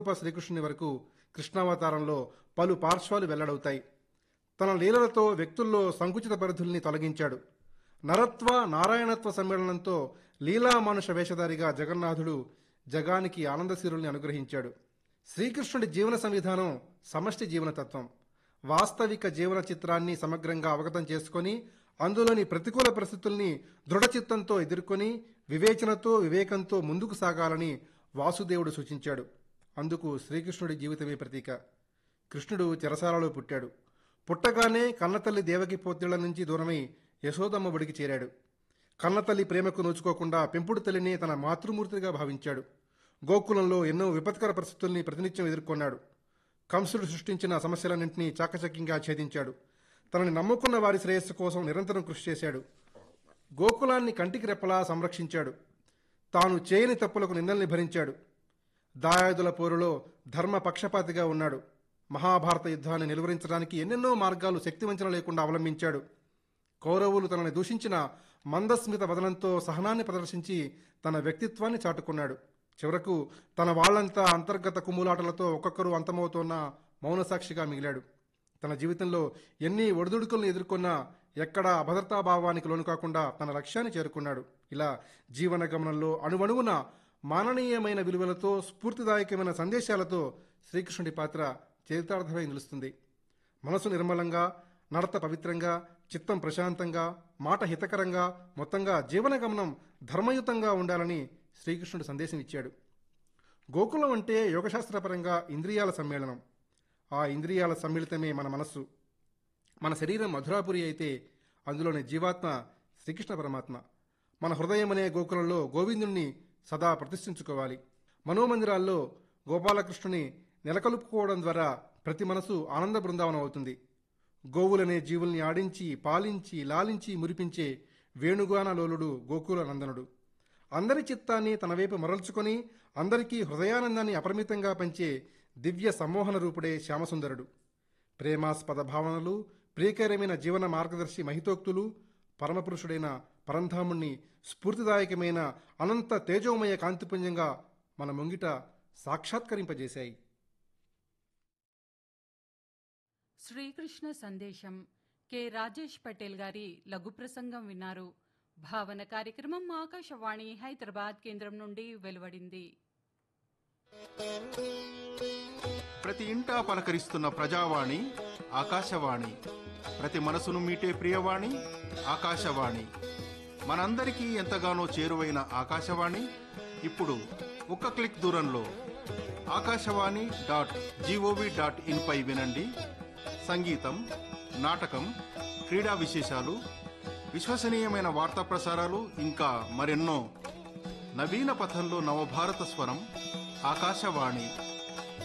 రూప శ్రీకృష్ణుని వరకు కృష్ణావతారంలో పలు పార్శ్వాలు వెల్లడవుతాయి తన లీలలతో వ్యక్తుల్లో సంకుచిత పరిధుల్ని తొలగించాడు నరత్వ నారాయణత్వ సమ్మేళనంతో లీలా మానుష వేషధారిగా జగన్నాథుడు జగానికి ఆనందశీరుల్ని అనుగ్రహించాడు శ్రీకృష్ణుడి జీవన సంవిధానం సమష్టి జీవనతత్వం వాస్తవిక జీవన చిత్రాన్ని సమగ్రంగా అవగతం చేసుకొని అందులోని ప్రతికూల పరిస్థితుల్ని దృఢచిత్తంతో ఎదుర్కొని వివేచనతో వివేకంతో ముందుకు సాగాలని వాసుదేవుడు సూచించాడు అందుకు శ్రీకృష్ణుడి జీవితమే ప్రతీక కృష్ణుడు చెరసాలలో పుట్టాడు పుట్టగానే కన్నతల్లి దేవకి పోతిళ్ల నుంచి దూరమై యశోదమ్మ బడికి చేరాడు కన్నతల్లి ప్రేమకు నోచుకోకుండా పెంపుడు తల్లిని తన మాతృమూర్తిగా భావించాడు గోకులంలో ఎన్నో విపత్కర పరిస్థితుల్ని ప్రతినిత్యం ఎదుర్కొన్నాడు కంసుడు సృష్టించిన సమస్యలన్నింటినీ చాకచక్యంగా ఛేదించాడు తనని నమ్ముకున్న వారి శ్రేయస్సు కోసం నిరంతరం కృషి చేశాడు గోకులాన్ని కంటికి రెప్పలా సంరక్షించాడు తాను చేయని తప్పులకు నిందల్ని భరించాడు దాయాదుల పోరులో ధర్మ పక్షపాతిగా ఉన్నాడు మహాభారత యుద్ధాన్ని నిలువరించడానికి ఎన్నెన్నో మార్గాలు శక్తివంచన లేకుండా అవలంబించాడు కౌరవులు తనని దూషించిన మందస్మిత వదనంతో సహనాన్ని ప్రదర్శించి తన వ్యక్తిత్వాన్ని చాటుకున్నాడు చివరకు తన వాళ్ళంతా అంతర్గత కుమ్ములాటలతో ఒక్కొక్కరు అంతమవుతోన్న మౌనసాక్షిగా మిగిలాడు తన జీవితంలో ఎన్ని ఒడిదుడుకులను ఎదుర్కొన్నా ఎక్కడా అభద్రతాభావానికి లోను కాకుండా తన లక్ష్యాన్ని చేరుకున్నాడు ఇలా జీవన గమనంలో అణువణువున మాననీయమైన విలువలతో స్ఫూర్తిదాయకమైన సందేశాలతో శ్రీకృష్ణుడి పాత్ర చరితార్థమై నిలుస్తుంది మనసు నిర్మలంగా నడత పవిత్రంగా చిత్తం ప్రశాంతంగా మాట హితకరంగా మొత్తంగా జీవన గమనం ధర్మయుతంగా ఉండాలని శ్రీకృష్ణుడు సందేశం ఇచ్చాడు గోకులం అంటే యోగశాస్త్రపరంగా ఇంద్రియాల సమ్మేళనం ఆ ఇంద్రియాల సమ్మిళితమే మన మనస్సు మన శరీరం మధురాపురి అయితే అందులోని జీవాత్మ శ్రీకృష్ణ పరమాత్మ మన హృదయం అనే గోకులంలో గోవిందుణ్ణి సదా ప్రతిష్ఠించుకోవాలి మనోమందిరాల్లో గోపాలకృష్ణుని నెలకొల్పుకోవడం ద్వారా ప్రతి మనసు ఆనంద బృందావనం అవుతుంది గోవులనే జీవుల్ని ఆడించి పాలించి లాలించి మురిపించే వేణుగాన లోలుడు గోకుల నందనుడు అందరి చిత్తాన్ని తన వైపు మరల్చుకొని అందరికీ హృదయానందాన్ని అపరిమితంగా పంచే దివ్య సమ్మోహన రూపుడే శ్యామసుందరుడు ప్రేమాస్పద భావనలు ప్రియకరమైన జీవన మార్గదర్శి మహితోక్తులు పరమపురుషుడైన పరంధాముణ్ణి స్ఫూర్తిదాయకమైన అనంత తేజోమయ కాంతిపుంజంగా మన ముంగిట సాక్షాత్కరింపజేశాయి శ్రీకృష్ణ సందేశం కె రాజేష్ పటేల్ గారి లఘు ప్రసంగం విన్నారు భావన కార్యక్రమం ఆకాశవాణి హైదరాబాద్ కేంద్రం నుండి వెలువడింది ప్రతి ఇంటా పలకరిస్తున్న ప్రజావాణి ఆకాశవాణి ప్రతి మనసును మీటే ప్రియవాణి ఆకాశవాణి మనందరికీ ఎంతగానో చేరువైన ఆకాశవాణి ఇప్పుడు ఒక్క క్లిక్ దూరంలో Akashvani dot gov dot in పై వినండి సంగీతం నాటకం క్రీడా విశేషాలు విశ్వసనీయమైన వార్తా ప్రసారాలు ఇంకా మరెన్నో నవీన పథంలో నవభారత స్వరం ఆకాశవాణి